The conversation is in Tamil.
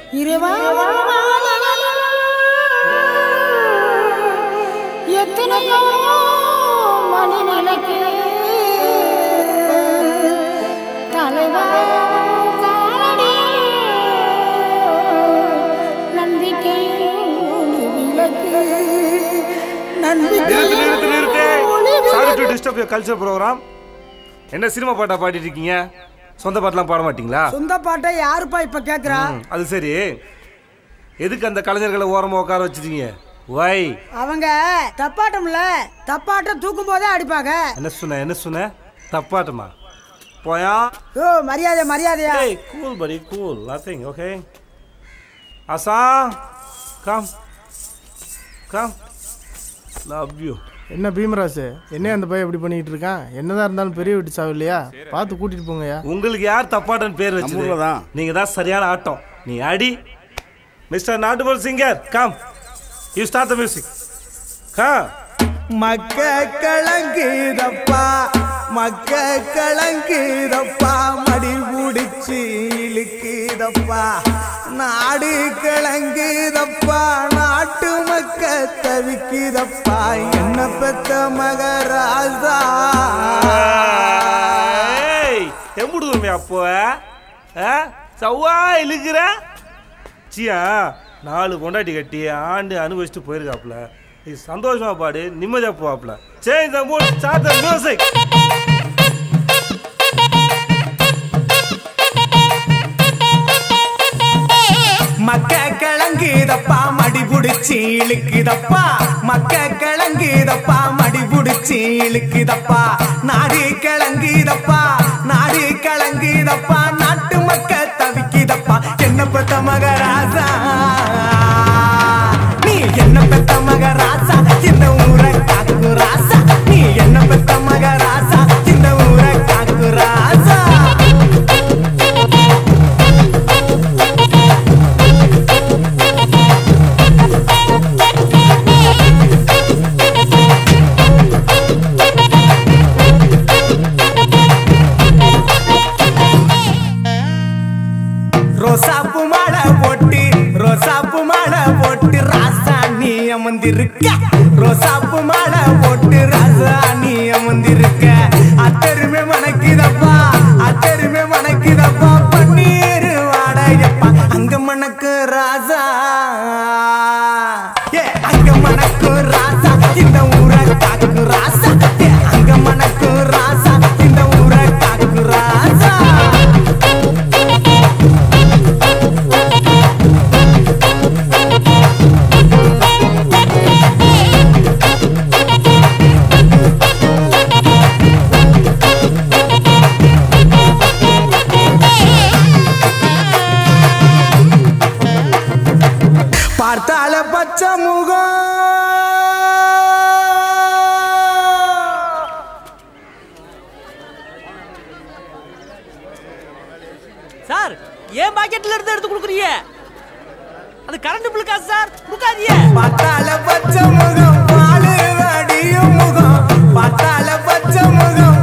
இறைவா எத்தனையோ மணிநிலைக்கு தலைவா காலடி நம்பிக்கை ஒளி விளக்கு நம்பிக்கை நிறுத்து நிறுத்து நிறுத்து ஒளி சாரி டு விளக்கு டிஸ்டர்ப் யுவர் கல்ச்சர் ப்ரோக்ராம் என்ன சினிமா பாட்டா பாடிட்டு இருக்கீங்க சொந்த பாட்டெல்லாம் பாட மாட்டீங்களா சொந்த பாட்டை யாருப்பா இப்ப கேக்குறா ம், அது சரி எதுக்கு அந்த கலைஞர்களை ஓரமா உட்கார வச்சிட்டீங்க வை அவங்க தப்பாட்டம்ல தப்பாட்டம் தூக்கும் போதே அடிப்பாங்க என்ன சொன்ன என்ன சொன்ன தப்பாட்டமா போயா ஓ மரியாதை மரியாதையா Hey, cool, buddy, cool. Nothing, okay? Asa, come. Come. Love you. என்ன பீமராசு என்ன அந்த பையன் இப்படி பண்ணிட்டு இருக்கான் என்னதான் இருந்தாலும் பெரிய வீட்டு சாவு இல்லையா பார்த்து கூட்டிட்டு போங்கய்யா உங்களுக்கு யார் தப்பாட்டன் பேர் நம்ம ஊர்ல வச்சது தான். நீங்க தான் சரியான ஆட்டம் நீ அடி மிஸ்டர் நாட்டுபல் singer come you start the music கா மக்க கலங்குதப்பா மக்க கலங்குதப்பா மடி பிடிச்சி இழுக்குதப்பா நாடு கலங்குதப்பா நாட்டு மக்க தவிக்குதப்பா என்ன பெத்த மகராஜா ஏய் எம்புடுதுமே அப்போ ஆ? சவ்வா இழுக்கிற சியா நாலு பொண்டாட்டி கட்டி ஆண்டு அனுபவிச்சுட்டு போயிருக்காப்புல நீ சந்தோஷமா பாடு நிம்மதியா போவாப்புல change the mood start the music மக்க கலங்குதப்பா மடி புடிச்சி இழுக்குதப்பா மக்க கலங்குதப்பா மடி புடிச்சி இழுக்குதப்பா நாடு கலங்குதப்பா நாடு கலங்குதப்பா நாட்டு மக்க தவிக்குதப்பா என்ன பெத்த மகராசா நீ என்ன பெத்த மகராசா இந்த ஊரை காக்கு ராசா நீ என்ன பெத்த மகராசா இந்த ஊரை காக்கு ராசா ரோசாப்பு மாலை போட்டு ரோசாப்பு மாலை போட்டு ராசா நீ அமர்ந்திருக்க ரோசாப்பு மாலை போட்டு ராசா நீ அமர்ந்திருக்க அத்தருமே மணக்குதப்பா அத்தருமே மணக்குதப்பா பன்னீர் வாடையப்பா அங்க மணக்கு ராசா ஏ அங்க மணக்கு ராசா இந்த ஊரை காக்கு ராசா ஏ அங்க மணக்கு ராசா இந்த ஊரை காக்கு ராசா பார்த்தால பச்சை முகம் சார் ஏன் பாக்கெட்ல இருந்து எடுத்து கொடுக்குறீங்க அது கரண்ட் பில் காசு சார் கொடுக்காதீங்க பார்த்தால பச்சை முகம் பாலு வடியும் முகம் பார்த்தால பச்சை முகம்